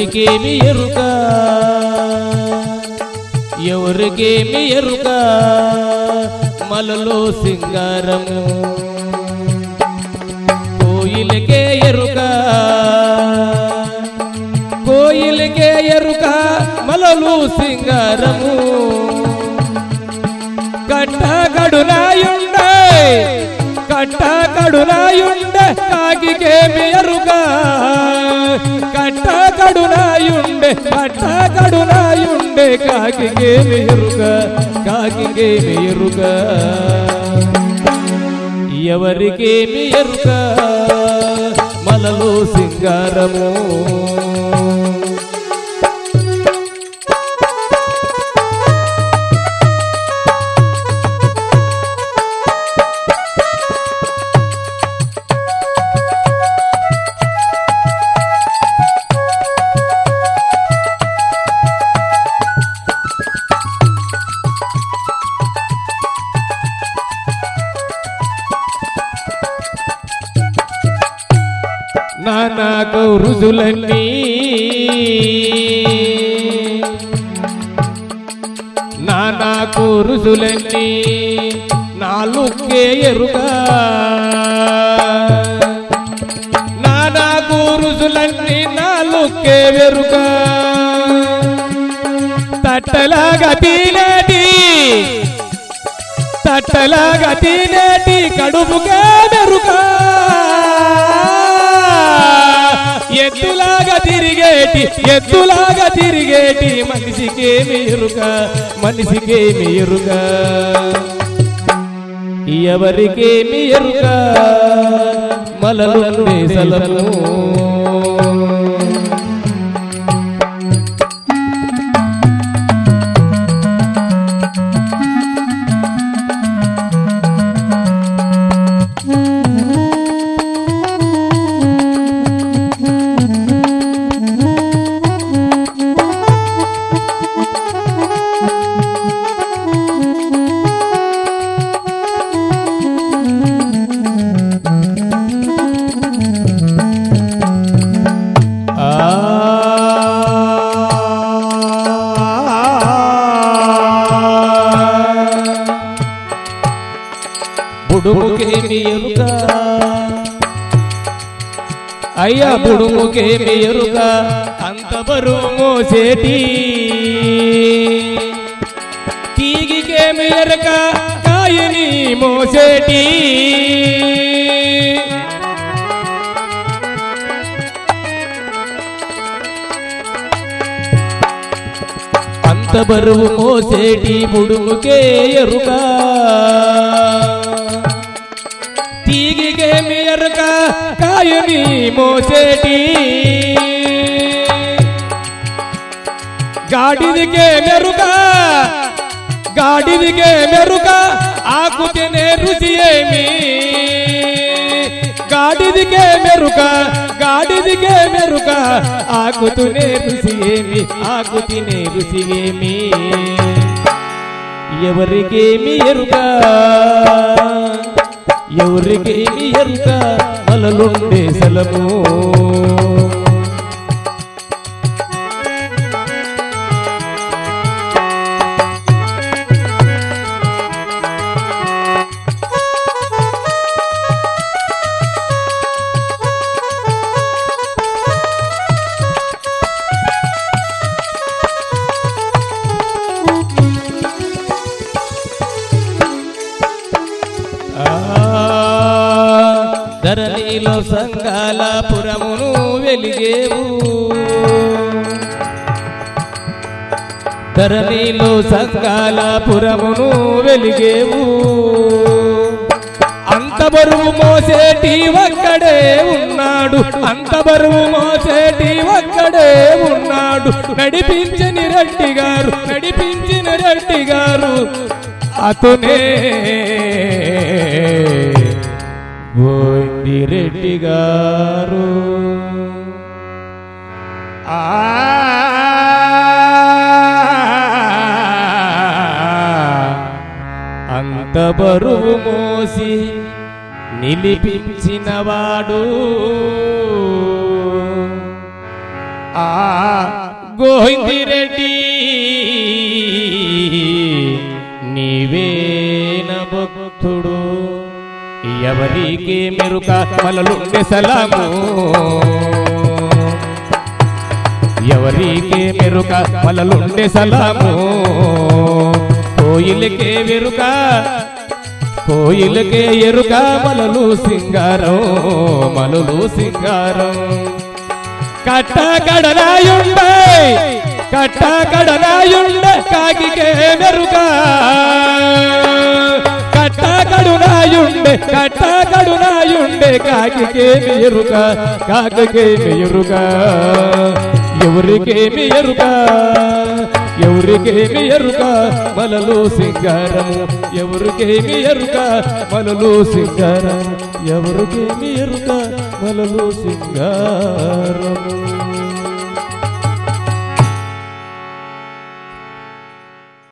ఎవరికేమి ఎరుక ఎవరికేమి ఎరుక మలలో సింగారము కోయిలకే ఎరుక కోయిలకే ఎరుక మలలు సింగారము కట్ట కడునాయుండే కట్ట కడునాయుండే కాకికేమి ఎరుక కట్ట కడునాయుండే కట్ట కడునాయుండే కాకికేమి ఎరుక కాకికేమి ఎరుక ఎవరికేమి ఎరుక మలలో సింగారము నానా కౌరుజులన్నీ నానా కౌరుజులన్నీ నాలుకే ఎరుక నానా కౌరుజులన్నీ నాలుకే ఎరుక తట్టలాగా తినేటి తట్టలాగా తినేటి కడుపుకే మెరుక ఎద్దులాగా తిరిగేటి ఎద్దులాగా తిరిగేటి మనిషికేమి ఎరుక మనిషికేమి ఎరుక ఎవరికేమి ఎరుక మలలు దేశలము బుడుముకేమి ఎరుక అయ్యా బుడుముకేమి ఎరుక అంత బరువు మోసేటి తీగికేమి ఎరక కాయని మోసేటి అంత బరువు మోసేటి బుడుముకే ఎరుక తీగికేమి ఎరుక కాయని మోసేటి గాడిదికే మెరుక గాడిదికే మెరుక ఆకు తినే రుచి ఏమి గాడిదికే మెరుక గాడిదికే మెరుక ఆకు తినే రుచి ఏమి ఆకు తినే రుచి ఏమి ఎవరికేమి ఎరుక ఎవరికేమి ఎరుక మలలుండే సెలము ఆ, ధరణిలో సంగాల పురమును వెలిగేవు ధరణిలో సంగాల పురమును వెలిగేవు అంత బరువు మోసేటి ఒక్కడే ఉన్నాడు అంత బరువు మోసేటి ఒక్కడే ఉన్నాడు నడిపించని రెడ్డి గారు నడిపించిన రెడ్డి గారు అతనే గోంది రెడ్డి గారు ఆ అంత బరువు మోసి నిలిపించినవాడు ఆ గోవిందిరెడ్డి నీవేన భక్తుడు ఎవరికి మెరుక మలలుండే సలాము ఎవరికి మెరుక మలలుండే సలాము కోయిలకే వెరుక కోయిలకే ఎరుక మలలు సింగారం మలలు సింగారం కట్ట కడనాయుండే కట్ట కడనాయుండే కాకికే మెరుక కట్ట కడునాయుండే కట్ట కడునాయుండే కాకికే మెరుక కాకికే మెరుక ఎవరికేమి ఎరుక ఎవరికేమి ఎరుక మలలు సింగారము ఎవరికేమి ఎరుక మలలు సింగారం ఎవరికేమి ఎరుక మలలు సింగారము